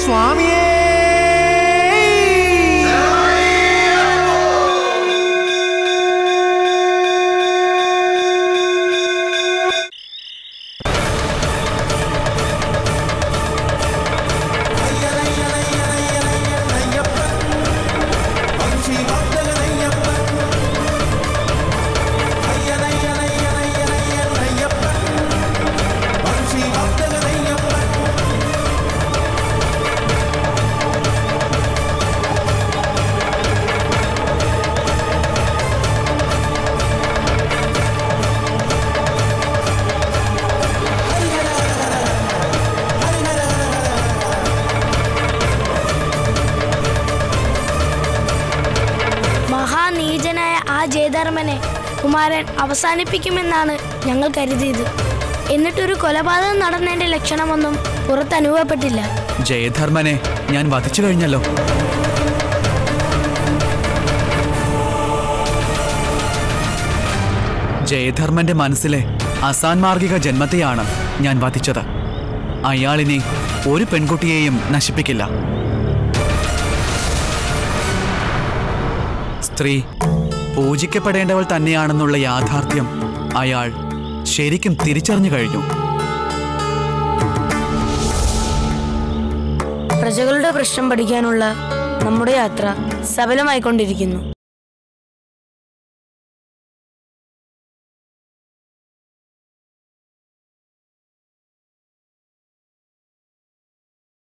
സ്വാമിയേ മഹാനീചനായ ആ ജയധർമ്മനെ കുമാരൻ അവസാനിപ്പിക്കുമെന്നാണ് ഞങ്ങൾ കരുതിയത് എന്നിട്ടൊരു കൊലപാതകം നടന്നതിന്റെ ലക്ഷണമൊന്നും പുറത്ത് അനുഭവപ്പെട്ടില്ല ജയധർമ്മനെ ഞാൻ വധിച്ചു കഴിഞ്ഞല്ലോ ജയധർമ്മന്റെ മനസ്സിലെ അസാൻമാർഗിക ജന്മത്തെയാണ് ഞാൻ വധിച്ചത് അയാളിനെ ഒരു പെൺകുട്ടിയെയും നശിപ്പിക്കില്ല സ്ത്രീ പൂജിക്കപ്പെടേണ്ടവൾ തന്നെയാണെന്നുള്ള യാഥാർത്ഥ്യം അയാൾ ശരിക്കും തിരിച്ചറിഞ്ഞു കഴിഞ്ഞു പ്രജകളുടെ പ്രശ്നം പഠിക്കാനുള്ള നമ്മുടെ യാത്ര സഫലമായിക്കൊണ്ടിരിക്കുന്നു